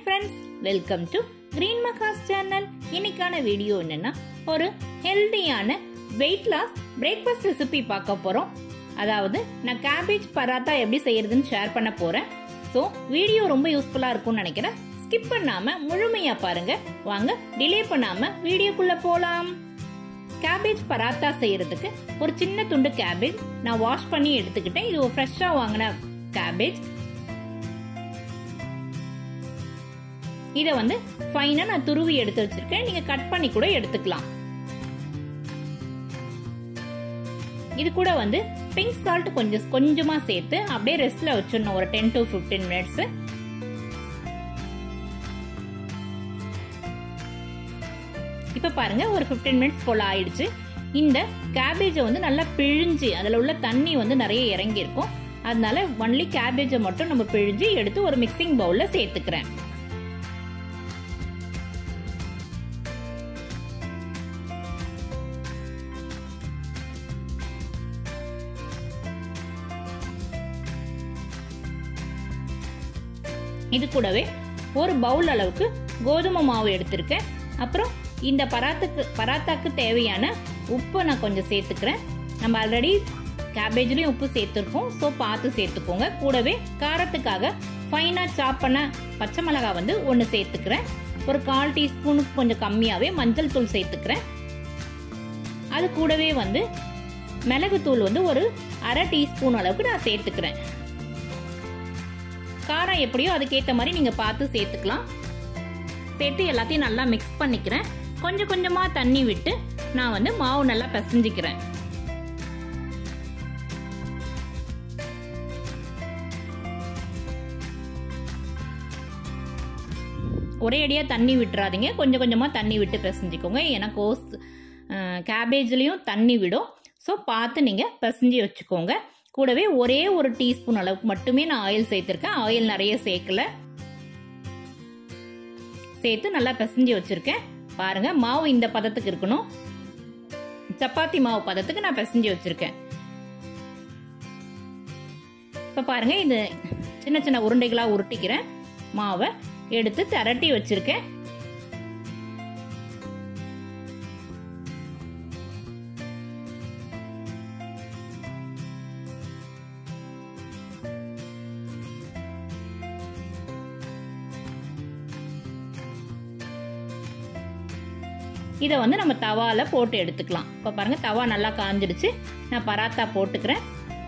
friends welcome to green மகாஸ் channel இன்னைக்கான video என்னன்னா ஒரு ஹெல்தியான வெயிட் லாஸ் பிரேக்ஃபாஸ்ட் ரெசிபி பார்க்க போறோம் அதாவது நான் கேபேஜ் பராத்தா எப்படி செய்யறதுன்னு ஷேர் பண்ண போறேன் ஸோ வீடியோ ரொம்ப யூஸ்ஃபுல்லா இருக்கும்னு நினைக்கிறேன் ஸ்கிப் பண்ணாம முழுமையா பாருங்க வாங்க டிலே பண்ணாம வீடியோக்குள்ள போலாம் கேபேஜ் பராத்தா செய்யறதுக்கு ஒரு சின்ன துண்டு கேபேஜ் நான் வாஷ் பண்ணி எடுத்துக்கிட்டேன் இது ஒரு ஃப்ரெஷ்ஷாக வாங்கின கேபேஜ் இதை வந்து ஃபைனாக நான் துருவி எடுத்து வச்சிருக்கேன் நீங்கள் கட் பண்ணி கூட எடுத்துக்கலாம் இது கூட வந்து பிங்க் சால்ட் கொஞ்சம் கொஞ்சமா சேர்த்து அப்படியே ரெஸ்ட்ல வச்சிடணும் ஒரு டென் டு ஃபிஃப்டீன் மினிட்ஸ் இப்போ பாருங்க ஒரு ஃபிஃப்டீன் மினிட்ஸ் போல ஆயிடுச்சு இந்த கேபேஜை வந்து நல்லா பிழிஞ்சு அதில் உள்ள தண்ணி வந்து நிறைய இறங்கி இருக்கும் அதனால ஒன்லி கேபேஜை மட்டும் நம்ம பிழிஞ்சு எடுத்து ஒரு மிக்சிங் பவுல்ல சேர்த்துக்கிறேன் இது கூடவே ஒரு பவுல் அளவுக்கு கோதுமை மாவு எடுத்திருக்கேன் அப்புறம் இந்த பராத்துக்கு பராத்தாக்கு தேவையான உப்பை நான் கொஞ்சம் சேர்த்துக்கிறேன் நம்ம ஆல்ரெடி கேபேஜ்லேயும் உப்பு சேர்த்துருக்கோம் ஸோ பார்த்து சேர்த்துக்கோங்க கூடவே காரத்துக்காக ஃபைனாக சாப் பண்ண பச்சை மிளகாய் வந்து ஒன்று சேர்த்துக்கிறேன் ஒரு கால் டீஸ்பூனுக்கு கொஞ்சம் கம்மியாகவே மஞ்சள் தூள் சேர்த்துக்கிறேன் அது கூடவே வந்து மிளகுத்தூள் வந்து ஒரு அரை டீஸ்பூன் அளவுக்கு நான் சேர்த்துக்கிறேன் காரம் எப்படியோ அதுக்கேற்ற மாதிரி நீங்கள் பார்த்து சேர்த்துக்கலாம் சேர்த்து எல்லாத்தையும் நல்லா மிக்ஸ் பண்ணிக்கிறேன் கொஞ்சம் கொஞ்சமாக தண்ணி விட்டு நான் வந்து மாவு நல்லா பிசைஞ்சிக்கிறேன் ஒரே அடியாக தண்ணி விட்டுறாதீங்க கொஞ்சம் கொஞ்சமாக தண்ணி விட்டு பிசைஞ்சிக்கோங்க ஏன்னா கோஸ் கேபேஜ்லேயும் தண்ணி விடும் ஸோ பார்த்து நீங்கள் பிசைஞ்சு வச்சுக்கோங்க கூடவே ஒரே ஒரு டீஸ்பூன் அளவுக்கு மட்டுமே நான் ஆயில் சேர்த்துருக்கேன் ஆயில் நிறைய சேர்க்கல சேர்த்து நல்லா பிசைஞ்சு வச்சிருக்கேன் பாருங்க மாவு இந்த பதத்துக்கு இருக்கணும் சப்பாத்தி மாவு பதத்துக்கு நான் பிசைஞ்சு வச்சிருக்கேன் இப்போ பாருங்க இது சின்ன சின்ன உருண்டைகளா உருட்டிக்கிறேன் மாவை எடுத்து திரட்டி வச்சிருக்கேன் இதை வந்து நம்ம தவால போட்டு எடுத்துக்கலாம் இப்போ பாருங்க தவா நல்லா காஞ்சிடுச்சு நான் பராத்தா போட்டுக்கிறேன்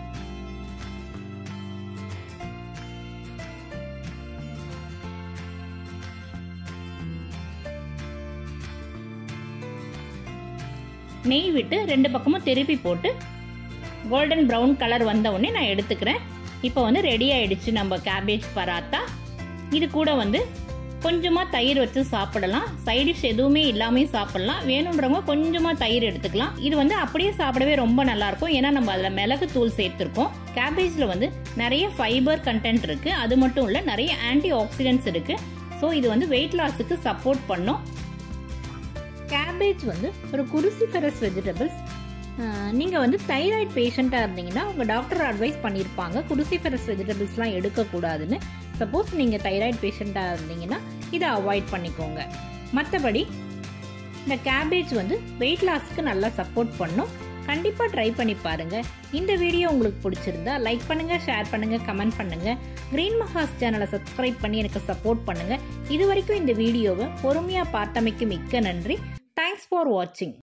நெய் விட்டு ரெண்டு பக்கமும் திருப்பி போட்டு கோல்டன் ப்ரௌன் கலர் வந்த உடனே நான் எடுத்துக்கிறேன் இப்போ வந்து ரெடி ஆயிடுச்சு நம்ம கேபேஜ் பராத்தா இது கூட வந்து கொஞ்சமாக தயிர் வச்சு சாப்பிடலாம் சைடிஷ் எதுவுமே இல்லாமல் சாப்பிடலாம் வேணுன்றவங்க கொஞ்சமாக தயிர் எடுத்துக்கலாம் இது வந்து அப்படியே சாப்பிடவே ரொம்ப நல்லா இருக்கும் ஏன்னா நம்ம அதில் மிளகு தூள் சேர்த்துருக்கோம் கேபேஜில் வந்து நிறைய ஃபைபர் கண்டென்ட் இருக்கு அது மட்டும் இல்லை நிறைய ஆன்டி ஆக்சிடென்ட்ஸ் இருக்கு ஸோ இது வந்து வெயிட் லாஸுக்கு சப்போர்ட் பண்ணும் கேபேஜ் வந்து ஒரு குருசிஃபரஸ் வெஜிடபிள்ஸ் நீங்கள் வந்து தைராய்டு பேஷண்ட்டாக இருந்தீங்கன்னா உங்கள் டாக்டர் அட்வைஸ் பண்ணியிருப்பாங்க குருசிஃபரஸ் வெஜிடபிள்ஸ்லாம் எடுக்கக்கூடாதுன்னு சப்போஸ் நீங்கள் தைராய்டு பேஷண்ட்டாக இருந்தீங்கன்னா இதை அவாய்ட் பண்ணிக்கோங்க மற்றபடி இந்த கேபேஜ் வந்து வெயிட் லாஸ்க்கு நல்லா சப்போர்ட் பண்ணும் கண்டிப்பாக ட்ரை பண்ணி பாருங்க இந்த வீடியோ உங்களுக்கு பிடிச்சிருந்தா லைக் பண்ணுங்க ஷேர் பண்ணுங்க கமெண்ட் பண்ணுங்க கிரீன் மஹாஸ் சேனலை சப்ஸ்கிரைப் பண்ணி எனக்கு சப்போர்ட் பண்ணுங்க இது வரைக்கும் இந்த வீடியோவை பொறுமையாக பார்த்தமைக்கு மிக்க நன்றி தேங்க்ஸ் ஃபார் வாட்சிங்